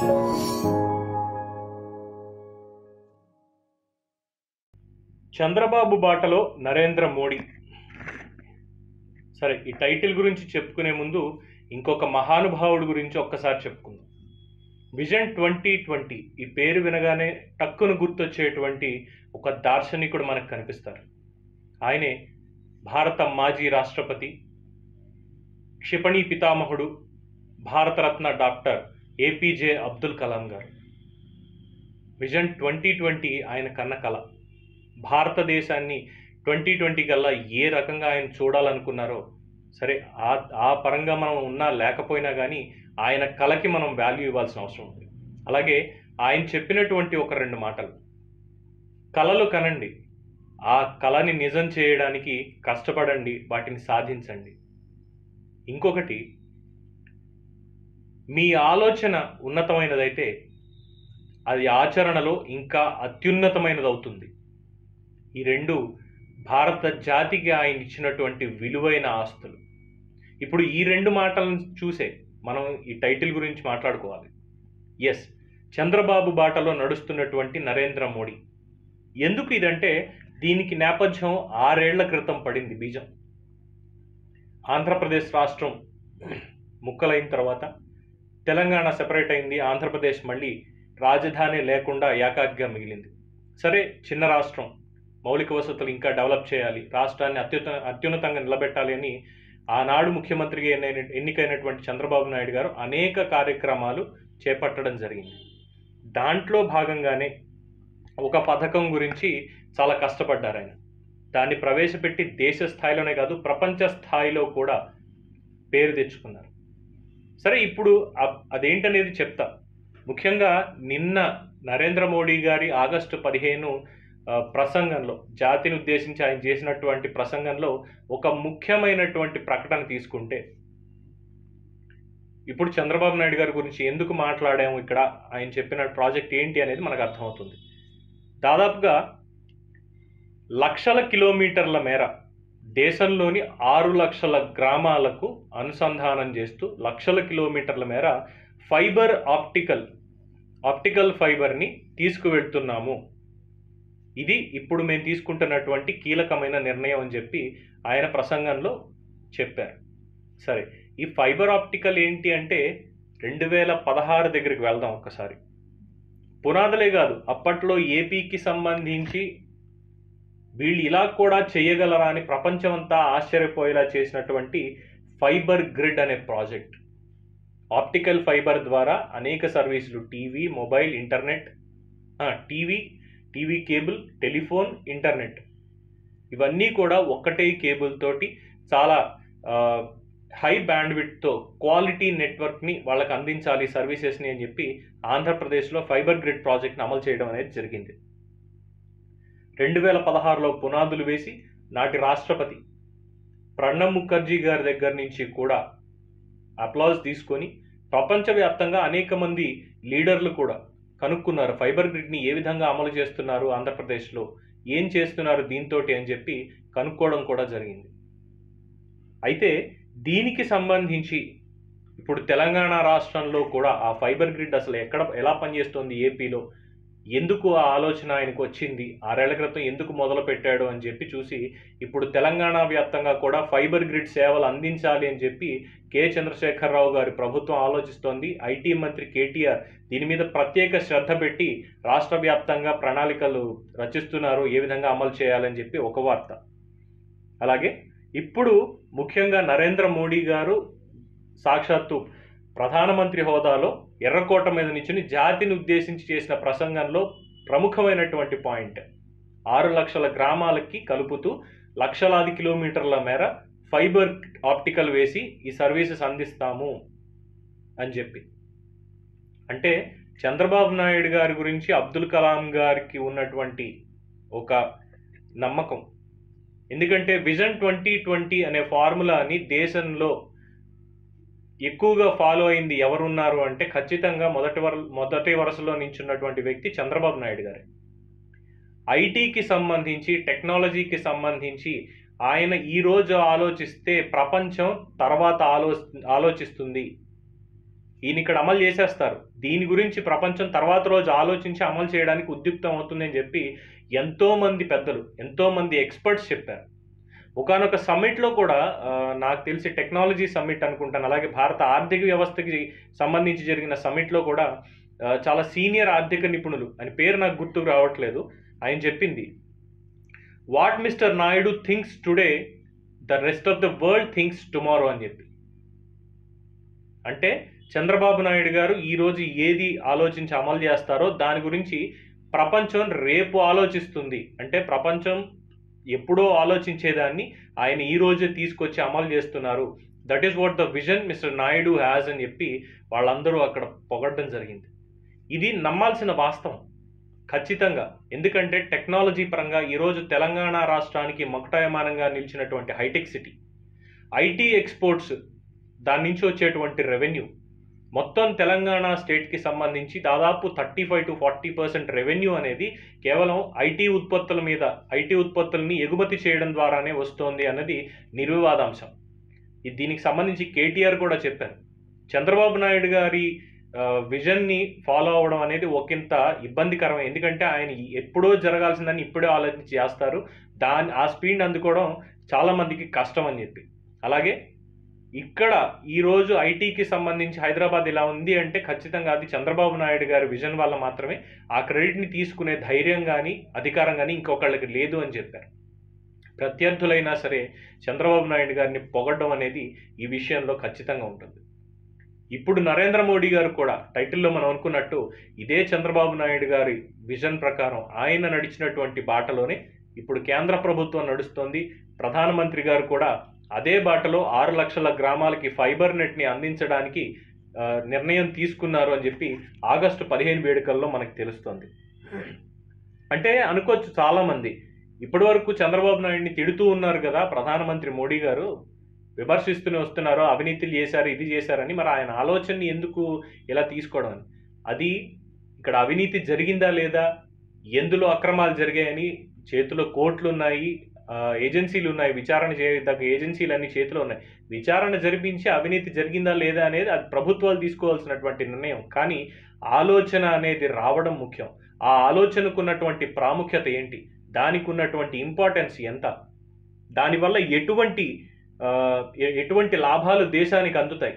చంద్రబాబు బాటలో నరేంద్ర మోడీ సరే ఈ టైటిల్ గురించి చెప్పుకునే ముందు ఇంకొక మహానుభావుడి గురించి ఒక్కసారి చెప్పుకుందాం విజన్ ట్వంటీ ట్వంటీ ఈ పేరు వినగానే టక్కును గుర్తొచ్చేటువంటి ఒక దార్శనికుడు మనకు కనిపిస్తారు ఆయనే భారత మాజీ రాష్ట్రపతి క్షిపణి పితామహుడు భారతరత్న డాక్టర్ ఏపీజే అబ్దుల్ కలాం గారు విజన్ ట్వంటీ ట్వంటీ ఆయన కన్న కళ భారతదేశాన్ని ట్వంటీ ట్వంటీ కల్లా ఏ రకంగా ఆయన చూడాలనుకున్నారో సరే ఆ ఆ పరంగా మనం ఉన్నా లేకపోయినా కానీ ఆయన కళకి మనం వాల్యూ ఇవ్వాల్సిన అవసరం ఉంది అలాగే ఆయన చెప్పినటువంటి ఒక రెండు మాటలు కళలు కనండి ఆ కళని నిజం చేయడానికి కష్టపడండి వాటిని సాధించండి ఇంకొకటి మీ ఆలోచన ఉన్నతమైనదైతే అది ఆచరణలో ఇంకా అత్యున్నతమైనది అవుతుంది ఈ రెండు భారత జాతికి ఆయన ఇచ్చినటువంటి విలువైన ఆస్తులు ఇప్పుడు ఈ రెండు మాటలను చూసే మనం ఈ టైటిల్ గురించి మాట్లాడుకోవాలి ఎస్ చంద్రబాబు బాటలో నడుస్తున్నటువంటి నరేంద్ర మోడీ ఎందుకు ఇదంటే దీనికి నేపథ్యం ఆరేళ్ల క్రితం పడింది బీజం ఆంధ్రప్రదేశ్ రాష్ట్రం ముక్కలైన తర్వాత తెలంగాణ సెపరేట్ అయింది ఆంధ్రప్రదేశ్ మళ్ళీ రాజధాని లేకుండా ఏకాగ్గా మిగిలింది సరే చిన్న రాష్ట్రం మౌలిక వసతులు ఇంకా డెవలప్ చేయాలి రాష్ట్రాన్ని అత్యుత అత్యున్నతంగా నిలబెట్టాలి అని ఆనాడు ముఖ్యమంత్రిగా ఎన్నైన ఎన్నికైనటువంటి చంద్రబాబు నాయుడు గారు అనేక కార్యక్రమాలు చేపట్టడం జరిగింది దాంట్లో భాగంగానే ఒక పథకం గురించి చాలా కష్టపడ్డారు ఆయన దాన్ని ప్రవేశపెట్టి దేశ స్థాయిలోనే కాదు ప్రపంచ స్థాయిలో కూడా పేరు తెచ్చుకున్నారు సరే ఇప్పుడు అ- అదేంటనేది చెప్తా ముఖ్యంగా నిన్న నరేంద్ర మోడీ గారి ఆగస్టు పదిహేను ఆ, ప్రసంగంలో జాతిని ఉద్దేశించి ఆయన చేసినటువంటి ప్రసంగంలో ఒక ముఖ్యమైనటువంటి ప్రకటన తీసుకుంటే ఇప్పుడు చంద్రబాబు నాయుడు గారి గురించి ఎందుకు మాట్లాడాము ఇక్కడ ఆయన చెప్పిన ప్రాజెక్ట్ ఏంటి అనేది మనకు అర్థమవుతుంది దాదాపుగా లక్షల కిలోమీటర్ల మేర దేశంలోని ఆరు లక్షల గ్రామాలకు అనుసంధానం చేస్తూ లక్షల కిలోమీటర్ల మేర ఫైబర్ ఆప్టికల్ ఆప్టికల్ ఫైబర్ని తీసుకువెళ్తున్నాము ఇది ఇప్పుడు మేము తీసుకుంటున్నటువంటి కీలకమైన నిర్ణయం అని చెప్పి ఆయన ప్రసంగంలో చెప్పారు సరే ఈ ఫైబర్ ఆప్టికల్ ఏంటి అంటే రెండు వేల పదహారు దగ్గరికి వెళ్దాం ఒక్కసారి పునాదులే కాదు అప్పట్లో ఏపీకి సంబంధించి వీళ్ళు ఇలా కూడా చేయగలరా అని ప్రపంచమంతా ఆశ్చర్యపోయేలా చేసినటువంటి ఫైబర్ గ్రిడ్ అనే ప్రాజెక్ట్ ఆప్టికల్ ఫైబర్ ద్వారా అనేక సర్వీసులు టీవీ మొబైల్ ఇంటర్నెట్ ఆ, TV TV cable telephone internet ఇవన్నీ కూడా ఒక్కటే కేబుల్ తోటి చాలా ఆ, హై బ్యాండ్విడ్త్తో క్వాలిటీ నెట్వర్క్ని వాళ్ళకి అందించాలి సర్వీసెస్ని అని చెప్పి ఆంధ్రప్రదేశ్లో ఫైబర్ గ్రిడ్ ప్రాజెక్ట్ని అమలు చేయడం అనేది జరిగింది రెండు వేల పదహారులో పునాదులు వేసి నాటి రాష్ట్రపతి ప్రణబ్ ముఖర్జీ గారి దగ్గర నుంచి కూడా అప్లాజ్ తీసుకొని ప్రపంచవ్యాప్తంగా అనేక మంది లీడర్లు కూడా కనుక్కున్నారు ఫైబర్ గ్రిడ్ని ఏ విధంగా అమలు చేస్తున్నారు ఆంధ్రప్రదేశ్లో ఏం చేస్తున్నారు దీంతోటి అని చెప్పి కనుక్కోవడం కూడా జరిగింది అయితే దీనికి సంబంధించి ఇప్పుడు తెలంగాణ రాష్ట్రంలో కూడా ఆ ఫైబర్ గ్రిడ్ అసలు ఎక్కడ ఎలా పనిచేస్తుంది ఏపీలో ఎందుకు ఆ ఆలోచన ఆయనకు వచ్చింది ఆరేళ్ల క్రితం ఎందుకు మొదలు పెట్టాడు అని చెప్పి చూసి ఇప్పుడు తెలంగాణ వ్యాప్తంగా కూడా ఫైబర్ గ్రిడ్ సేవలు అందించాలి అని చెప్పి కె చంద్రశేఖరరావు గారి ప్రభుత్వం ఆలోచిస్తోంది ఐటీ మంత్రి కేటీఆర్ దీని మీద ప్రత్యేక శ్రద్ధ పెట్టి రాష్ట్ర వ్యాప్తంగా ప్రణాళికలు రచిస్తున్నారు ఏ విధంగా అమలు చేయాలని చెప్పి ఒక వార్త అలాగే ఇప్పుడు ముఖ్యంగా నరేంద్ర మోడీ గారు సాక్షాత్తు ప్రధానమంత్రి హోదాలో ఎర్రకోట మీద నించుని జాతిని ఉద్దేశించి చేసిన ప్రసంగంలో ప్రముఖమైనటువంటి పాయింట్ ఆరు లక్షల గ్రామాలకి కలుపుతూ లక్షలాది కిలోమీటర్ల మేర ఫైబర్ ఆప్టికల్ వేసి ఈ సర్వీసెస్ అందిస్తాము అని చెప్పి అంటే చంద్రబాబు నాయుడు గారి గురించి అబ్దుల్ కలాం గారికి ఉన్నటువంటి ఒక నమ్మకం ఎందుకంటే విజన్ ట్వంటీ ట్వంటీ అనే ఫార్ములాని దేశంలో ఎక్కువగా ఫాలో అయింది ఎవరున్నారు అంటే ఖచ్చితంగా మొదటి వర మొదటి వరుసలో నించున్నటువంటి వ్యక్తి చంద్రబాబు నాయుడు గారే ఐటీకి సంబంధించి టెక్నాలజీకి సంబంధించి ఆయన ఈరోజు ఆలోచిస్తే ప్రపంచం తర్వాత ఆలో ఆలోచిస్తుంది ఈయన ఇక్కడ అమలు చేసేస్తారు దీని గురించి ప్రపంచం తర్వాత రోజు ఆలోచించి అమలు చేయడానికి ఉద్యుక్తం అవుతుందని చెప్పి ఎంతో మంది పెద్దలు ఎంతో మంది ఎక్స్పర్ట్స్ చెప్పారు ఒకనొక సమ్మిట్లో కూడా ఆ, నాకు తెలిసి టెక్నాలజీ సమ్మిట్ అనుకుంటాను అలాగే భారత ఆర్థిక వ్యవస్థకి సంబంధించి జరిగిన సమ్మిట్లో కూడా ఆ, చాలా సీనియర్ ఆర్థిక నిపుణులు అని పేరు నాకు గుర్తుకు రావట్లేదు ఆయన చెప్పింది what mister Naidu thinks today the rest of the world thinks tomorrow అని చెప్పి అంటే చంద్రబాబు నాయుడు గారు ఈరోజు ఏది ఆలోచించి అమలు చేస్తారో దాని గురించి ప్రపంచం రేపు ఆలోచిస్తుంది అంటే ప్రపంచం ఎప్పుడో ఆలోచించేదాన్ని ఆయన ఈ రోజే తీసుకొచ్చి అమలు చేస్తున్నారు that is what the vision mister Naidu has అని చెప్పి వాళ్ళందరూ అక్కడ పొగడడం జరిగింది ఇది నమ్మాల్సిన వాస్తవం ఖచ్చితంగా ఎందుకంటే టెక్నాలజీ పరంగా ఈరోజు తెలంగాణ రాష్ట్రానికి మకుటాయమానంగా నిలిచినటువంటి హైటెక్ సిటీ ఐటీ ఎక్స్పోర్ట్స్ దాని నుంచి వచ్చేటువంటి రెవెన్యూ మొత్తం తెలంగాణ స్టేట్కి సంబంధించి దాదాపు thirty five to forty percent revenue అనేది కేవలం ఐటీ ఉత్పత్తుల మీద ఐటీ ఉత్పత్తుల్ని ఎగుమతి చేయడం ద్వారానే వస్తోంది అన్నది నిర్వివాదాంశం ఇది దీనికి సంబంధించి కేటీఆర్ కూడా చెప్పారు చంద్రబాబు నాయుడు గారి ఆ, విజన్ని ఫాలో అవ్వడం అనేది ఒకంత ఇబ్బందికరమే ఎందుకంటే ఆయన ఎప్పుడో జరగాల్సిందని ఇప్పుడే ఆలోచించి చేస్తారు దాని ఆ స్పీడ్ అందుకోవడం చాలా మందికి కష్టం అని చెప్పి అలాగే ఇక్కడ ఈరోజు ఐటీకి సంబంధించి హైదరాబాద్ ఇలా ఉంది అంటే ఖచ్చితంగా అది చంద్రబాబు నాయుడు గారి విజన్ వల్ల మాత్రమే ఆ క్రెడిట్ని తీసుకునే ధైర్యం కానీ అధికారం కానీ ఇంకొకళ్ళకి లేదు అని చెప్పారు ప్రత్యర్థులైనా సరే చంద్రబాబు నాయుడు గారిని పొగడ్డం అనేది ఈ విషయంలో ఖచ్చితంగా ఉంటుంది ఇప్పుడు నరేంద్ర మోడీ గారు కూడా టైటిల్లో మనం అనుకున్నట్టు ఇదే చంద్రబాబు నాయుడు గారి విజన్ ప్రకారం ఆయన నడిచినటువంటి బాటలోనే ఇప్పుడు కేంద్ర ప్రభుత్వం నడుస్తోంది ప్రధానమంత్రి గారు కూడా అదే బాటలో ఆరు లక్షల గ్రామాలకి ఫైబర్ నెట్ని అందించడానికి ఆ, నిర్ణయం తీసుకున్నారు అని చెప్పి ఆగస్టు పదిహేను వేడుకల్లో మనకు తెలుస్తోంది అంటే అనుకోవచ్చు చాలా మంది ఇప్పటి వరకు చంద్రబాబు నాయుడిని తిడుతూ ఉన్నారు కదా ప్రధానమంత్రి మోడీ గారు విమర్శిస్తూనే వస్తున్నారు అవినీతులు చేశారు ఇది చేశారని మరి ఆయన ఆలోచనని ఎందుకు ఇలా తీసుకోవడం అని అది ఇక్కడ అవినీతి జరిగిందా లేదా ఎందులో అక్రమాలు జరిగాయని చేతిలో కోర్టులు ఉన్నాయి ఆ, ఏజెన్సీలు ఉన్నాయి విచారణ చేయదగ్గ ఏజెన్సీలు అన్ని చేతిలో ఉన్నాయి విచారణ జరిపించి అవినీతి జరిగిందా లేదా అనేది అది ప్రభుత్వాలు తీసుకోవాల్సినటువంటి నిర్ణయం కానీ ఆలోచన అనేది రావడం ముఖ్యం ఆ ఆలోచనకు ఉన్నటువంటి ప్రాముఖ్యత ఏంటి దానికి ఉన్నటువంటి ఇంపార్టెన్స్ ఎంత దానివల్ల ఎటువంటి ఆ, ఎ- ఎటువంటి లాభాలు దేశానికి అందుతాయి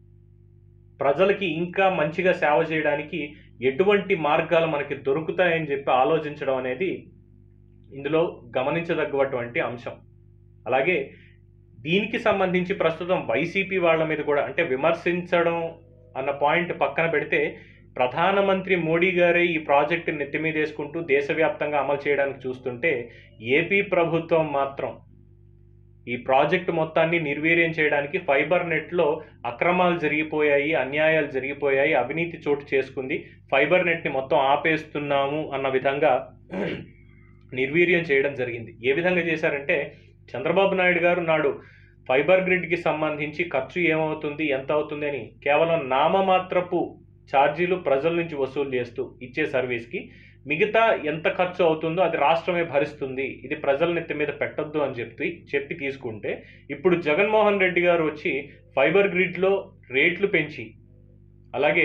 ప్రజలకి ఇంకా మంచిగా సేవ చేయడానికి ఎటువంటి మార్గాలు మనకి దొరుకుతాయని చెప్పి ఆలోచించడం అనేది ఇందులో గమనించదగ్గటువంటి అంశం అలాగే దీనికి సంబంధించి ప్రస్తుతం వైసీపీ వాళ్ళ మీద కూడా అంటే విమర్శించడం అన్న పాయింట్ పక్కన పెడితే ప్రధానమంత్రి మోడీ గారే ఈ ప్రాజెక్టు నెత్తి మీద వేసుకుంటూ దేశవ్యాప్తంగా అమలు చేయడానికి చూస్తుంటే ఏపీ ప్రభుత్వం మాత్రం ఈ ప్రాజెక్టు మొత్తాన్ని నిర్వీర్యం చేయడానికి ఫైబర్ నెట్లో అక్రమాలు జరిగిపోయాయి అన్యాయాలు జరిగిపోయాయి అవినీతి చోటు చేసుకుంది ఫైబర్ నెట్ని మొత్తం ఆపేస్తున్నాము అన్న విధంగా నిర్వీర్యం చేయడం జరిగింది ఏ విధంగా చేశారంటే చంద్రబాబు నాయుడు గారు నాడు ఫైబర్ గ్రిడ్కి సంబంధించి ఖర్చు ఏమవుతుంది ఎంత అవుతుంది అని కేవలం నామమాత్రపు ఛార్జీలు ప్రజల నుంచి వసూలు చేస్తూ ఇచ్చే సర్వీస్కి మిగతా ఎంత ఖర్చు అవుతుందో అది రాష్ట్రమే భరిస్తుంది ఇది ప్రజల నెత్తి మీద పెట్టొద్దు అని చెప్పి చెప్పి తీసుకుంటే ఇప్పుడు జగన్మోహన్ రెడ్డి గారు వచ్చి ఫైబర్ గ్రిడ్లో రేట్లు పెంచి అలాగే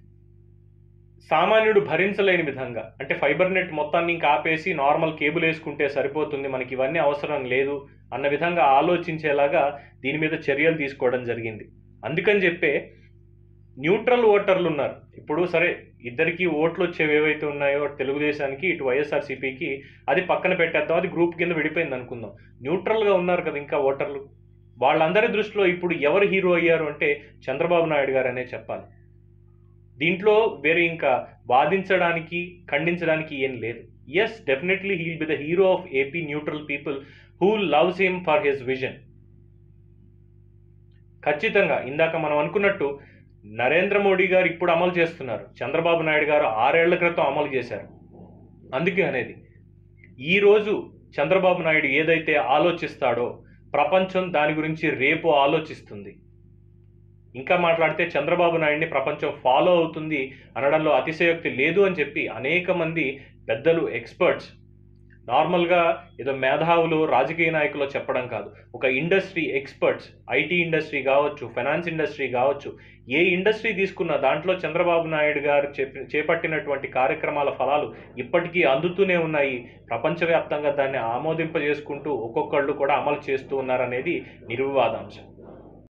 సామాన్యుడు భరించలేని విధంగా అంటే ఫైబర్ నెట్ మొత్తాన్ని ఇంకా ఆపేసి నార్మల్ కేబుల్ వేసుకుంటే సరిపోతుంది మనకి ఇవన్నీ అవసరం లేదు అన్న విధంగా ఆలోచించేలాగా దీని మీద చర్యలు తీసుకోవడం జరిగింది అందుకని చెప్పే న్యూట్రల్ ఓటర్లు ఉన్నారు ఇప్పుడు సరే ఇద్దరికి ఓట్లు వచ్చేవి ఏవైతే ఉన్నాయో అటు తెలుగుదేశానికి ఇటు వైఎస్ఆర్సీపీకి అది పక్కన పెట్టేద్దాం అది గ్రూప్ కింద విడిపోయింది అనుకుందాం న్యూట్రల్గా ఉన్నారు కదా ఇంకా ఓటర్లు వాళ్ళందరి దృష్టిలో ఇప్పుడు ఎవరు హీరో అయ్యారు అంటే చంద్రబాబు నాయుడు గారు అనే చెప్పాలి దీంట్లో వేరే ఇంకా వాదించడానికి ఖండించడానికి ఏం లేదు yes definitely he'll be the hero of AP neutral people who loves him for his vision ఖచ్చితంగా ఇందాక మనం అనుకున్నట్టు నరేంద్ర మోడీ గారు ఇప్పుడు అమలు చేస్తున్నారు చంద్రబాబు నాయుడు గారు ఆరేళ్ల క్రితం అమలు చేశారు అందుకే అనేది ఈరోజు చంద్రబాబు నాయుడు ఏదైతే ఆలోచిస్తాడో ప్రపంచం దాని గురించి రేపు ఆలోచిస్తుంది ఇంకా మాట్లాడితే చంద్రబాబు నాయుడిని ప్రపంచం ఫాలో అవుతుంది అనడంలో అతిశయోక్తి లేదు అని చెప్పి అనేక మంది పెద్దలు ఎక్స్పర్ట్స్ నార్మల్గా ఏదో మేధావులు రాజకీయ నాయకులు చెప్పడం కాదు ఒక ఇండస్ట్రీ ఎక్స్పర్ట్స్ ఐటీ ఇండస్ట్రీ కావచ్చు ఫైనాన్స్ ఇండస్ట్రీ కావచ్చు ఏ ఇండస్ట్రీ తీసుకున్నా దాంట్లో చంద్రబాబు నాయుడు గారు చెప్పి చేపట్టినటువంటి కార్యక్రమాల ఫలాలు ఇప్పటికీ అందుతూనే ఉన్నాయి ప్రపంచవ్యాప్తంగా దాన్ని ఆమోదింపజేసుకుంటూ ఒక్కొక్కళ్ళు కూడా అమలు చేస్తూ ఉన్నారనేది నిర్వివాదాంశం